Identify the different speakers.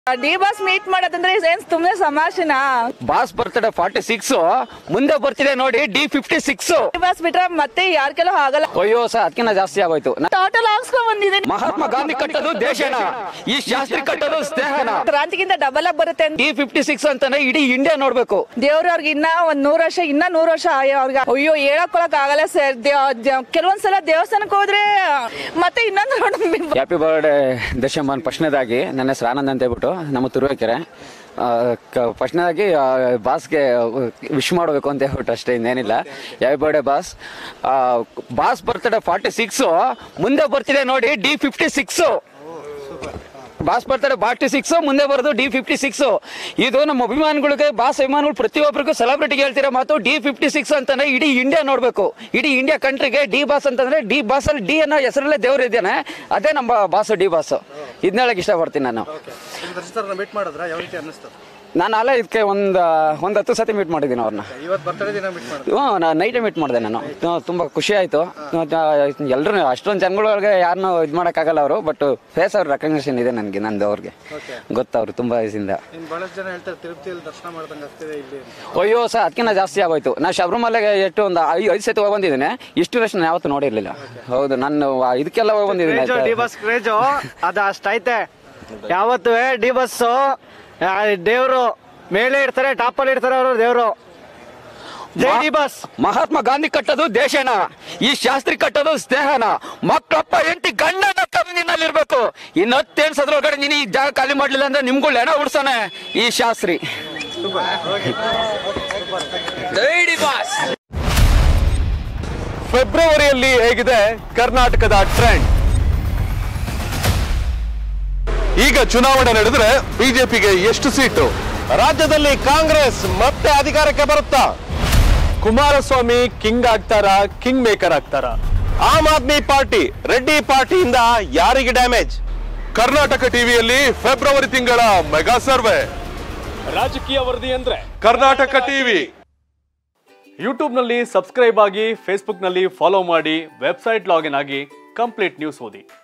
Speaker 1: D boss meet ಮಾಡೋದಂದ್ರೆ ಏನ್ ಸುಮ್ನೆ ಸಮಾಷನ
Speaker 2: ಬಾಸ್ ಬರ್ತಡೆ ಫಾರ್ಟಿ ಸಿಕ್ಸ್ ಮುಂದೆ ಬರ್ತಿದೆ ನೋಡಿ D fifty six
Speaker 1: D boss ಬಿಟ್ರೆ ಮತ್ತೆ ಯಾರ್ ಕೆಲವು ಆಗಲ್ಲ
Speaker 2: ಅಯ್ಯೋ ಸರ್ ಅದಕ್ಕಿಂತ ಜಾಸ್ತಿ ಆಗೋಯ್ತು ನ-
Speaker 1: ಟೋಟಲ್ ಹಾಕ್ಸ್ಕೊಂಡ್ ಬಂದಿದ್ದೀನಿ
Speaker 2: ಮಹಾತ್ಮ ಗಾಂಧಿ ಕಟ್ಟೋದು ದೇಶನ ಈ ಶಾಸ್ತ್ರಿ ಕಟ್ಟೋದು ಸ್ನೇಹನ
Speaker 1: ಕ್ರಾಂತಿಗಿಂತ ಡಬಲ್ ಆಗಿ ಬರುತ್ತೆ ಅಂತ
Speaker 2: ಡಿ ಫಿಫ್ಟಿ ಸಿಕ್ಸ್ ಅಂತಾನೆ ಇಡೀ ಇಂಡಿಯಾ ನೋಡ್ಬೇಕು
Speaker 1: ದೇವ್ರ ಅವ್ರಿಗೆ ಇನ್ನ ಒಂದ್ ನೂರ್ ವರ್ಷ ಇನ್ನ ನೂರ್ ವರ್ಷ ಆಯ ಅವ್ರಿಗೆ ಅಯ್ಯೋ ಹೇಳಕೊಳಕ್ ಆಗಲ್ಲ ಸರ್ ಕೆಲವೊಂದ್ಸಲ ದೇವಸ್ಥಾನಕ್ಕೆ ಹೋದ್ರೆ ಮತ್ತೆ ಇನ್ನೊಂದು round
Speaker 2: ಹ್ಯಾಪಿ ಬರ್ಡೇ ದಶಮನ್ ಫಸ್ಟ್ನೇದಾಗಿ ನನ್ನ ಹೆಸರು ಆನಂದ್ ಅಂತ ಹೇಳ್ಬಿಟ್ಟು ನಮ್ಮ ತುರುವೇಕೆರೆ ಫಸ್ಟ್ನೇದಾಗಿ ಬಾಸ್ಗೆ ವಿಶ್ ಮಾಡಬೇಕು ಅಂತ ಹೇಳ್ಬಿಟ್ಟು ಅಷ್ಟೇ ಇನ್ನೇನಿಲ್ಲ happy birthday boss boss birthday forty six ಮುಂದೆ ಬರ್ತಿದೆ ನೋಡಿ ಡಿ ಫಿಫ್ಟಿ ಸಿಕ್ಸ್ ಬಾಸ್ ಬರ್ತಾರೆ ಫಾರ್ಟಿ ಸಿಕ್ಸ್ ಮುಂದೆ ಬರೋದು ಡಿ ಫಿಫ್ಟಿ ಸಿಕ್ಸ್ ಇದು ನಮ್ಮ ಅಭಿಮಾನಿಗಳಿಗೆ ಬಾಸ್ ಅಭಿಮಾನಿಗಳು ಪ್ರತಿಯೊಬ್ಬರಿಗೂ ಸೆಲೆಬ್ರಿಟಿಗೆ ಹೇಳ್ತಿರೋ ಮಾತು ಡಿ ಫಿಫ್ಟಿ ಸಿಕ್ಸ್ ಅಂತಾನೆ ಇಡೀ ಇಂಡಿಯಾ ನೋಡಬೇಕು ಇಡೀ ಇಂಡಿಯಾ ಕಂಟ್ರಿಗೆ ಡಿ ಬಾಸ್ ಅಂತಂದ್ರೆ ಡಿ ಬಾಸ್ ಅಲ್ಲಿ ಡಿ ಅನ್ನೋ ಹೆಸರಲ್ಲೇ ದೇವ್ರು ಇದ್ದಾನೆ ಅದೇ ನಮ್ಮ ಬಾಸು ಡಿ ಬಾಸ್ ಇದನ್ನ ಹೇಳಕ್ ಇಷ್ಟಪಡ್ತೀನಿ ನಾನು
Speaker 3: ದರ್ಶನ ಮೀಟ್ ಮಾಡಿದ್ರ ಯಾವ ರೀತಿ ಅನ್ನಿಸ್ತು
Speaker 2: ನಾನು ಅಲ್ಲೇ ಇದಕ್ಕೆ ಒಂದು ಒಂದು ಹತ್ತು ಸತಿ ಮೀಟ್ ಮಾಡಿದ್ದೀನಿ ಅವ್ರನ್ನ
Speaker 3: ಇವತ್ತು ಬರ್ತಡೇ ದಿನ ಮೀಟ್ ಮಾಡಿದ್ರು
Speaker 2: ಹ್ಞೂ ನಾನು ನೈಟೇ ಮೀಟ್ ಮಾಡಿದೆ ನಾನು ಹ್ಞೂ, ತುಂಬ ಖುಷಿ ಆಯಿತು ಎಲ್ಲರೂ ಅಷ್ಟೊಂದು ಜನಗಳಿಗೆ ಯಾರನ್ನೂ ಇದು ಮಾಡೋಕ್ಕಾಗಲ್ಲ ಅವರು ಬಟ್ ಫೇಸ್ ಅವ್ರ ರೆಕಗ್ನೇಷನ್ ಇದೆ ನನಗೆ ನಂದು ಅವ್ರಿಗೆ ಗೊತ್ತವ್ರು ತುಂಬ ವಯಸ್ಸಿಂದ
Speaker 3: ಇನ್ನು ಬಹಳಷ್ಟು ಜನ ಹೇಳ್ತಾರೆ ತಿರುಪತಿಯಲ್ಲಿ ದರ್ಶನ ಮಾಡ್ದಂಗೆ ಆಗ್ತಿದೆ ಇಲ್ಲಿ ಅಂತ
Speaker 2: ಅಯ್ಯೋ ಸರ್ ಅದಕ್ಕಿಂತ ಜಾಸ್ತಿ ಆಗೋಯ್ತು ನಾ ಶಬರಿಮಲೆಗೆ ಎಷ್ಟು ಒಂದು ಐ ಐದು ಸತಿ ಹೋಗಿ ಬಂದಿದ್ದೀನಿ ಇಷ್ಟು ರಶ್ ನಾನು ಯಾವತ್ತೂ ನೋಡಿರಲಿಲ್ಲ ಹೌದು ನಾನು ಆ ಇದಕ್ಕೆಲ್ಲ ಹೋಗಿ ಬಂದಿದ್ದೀನಿ
Speaker 4: ಕ್ರೇಜು ಡಿ ಬಸ್ ಕ್ರೇಜು ಅದು ಅಷ್ಟೈತೆ ಯಾವತ್ತು ಡಿ ಬಸ್ಸು ದೇವರು ಮೇಲೆ ಇರ್ತಾರೆ ಟಾಪಲ್ಲಿ ಇರ್ತಾರೆ ಅವರು ದೇವರು ಜೈ ಡಿ ಬಸ್
Speaker 2: ಮಹಾತ್ಮ ಗಾಂಧಿ ಕಟ್ಟೋದು ದೇಶನ ಈ ಶಾಸ್ತ್ರಿ ಕಟ್ಟೋದು ಸ್ನೇಹನ ಮಕ್ಕಳಪ್ಪ ಎಂಟಿ ಗಂಡನ ಕಮ್ಮಿನಲ್ಲಿರ್ಬೇಕು ಇನ್ನು ಹತ್ತೇನು ಸದ್ರೊಳಗಡೆ ನೀನು ಈ ಜಾಗ ಖಾಲಿ ಮಾಡ್ಲಿಲ್ಲ ಅಂದ್ರೆ ನಿಮ್ಗಳು ಹೆಣ ಉಡ್ಸಾನೆ ಈ ಶಾಸ್ತ್ರಿ
Speaker 5: ಫೆಬ್ರವರಿಯಲ್ಲಿ ಹೇಗಿದೆ ಕರ್ನಾಟಕದ ಟ್ರೆಂಡ್ ಈಗ ಚುನಾವಣೆ ನಡೆದ್ರೆ ಬಿಜೆಪಿಗೆ ಎಷ್ಟು ಸೀಟು ರಾಜ್ಯದಲ್ಲಿ ಕಾಂಗ್ರೆಸ್ ಮತ್ತೆ ಅಧಿಕಾರಕ್ಕೆ ಬರುತ್ತಾ ಕುಮಾರಸ್ವಾಮಿ ಕಿಂಗ್ ಆಗ್ತಾರ ಕಿಂಗ್ ಮೇಕರ್ ಆಗ್ತಾರ ಆಮ್ ಆದ್ಮಿ ಪಾರ್ಟಿ ರೆಡ್ಡಿ ಪಾರ್ಟಿಯಿಂದ ಯಾರಿಗೆ ಡ್ಯಾಮೇಜ್ ಕರ್ನಾಟಕ ಟಿವಿಯಲ್ಲಿ ಫೆಬ್ರವರಿ ತಿಂಗಳ ಮೆಗಾ ಸರ್ವೆ
Speaker 6: ರಾಜಕೀಯ ವರದಿ ಅಂದ್ರೆ
Speaker 5: ಕರ್ನಾಟಕ ಟಿವಿ
Speaker 6: ಯೂಟ್ಯೂಬ್ನಲ್ಲಿ ಸಬ್ಸ್ಕ್ರೈಬ್ ಆಗಿ ಫೇಸ್ಬುಕ್ನಲ್ಲಿ ಫಾಲೋ ಮಾಡಿ ವೆಬ್ಸೈಟ್ ಲಾಗಿನ್ ಆಗಿ ಕಂಪ್ಲೀಟ್ ನ್ಯೂಸ್ ಓದಿ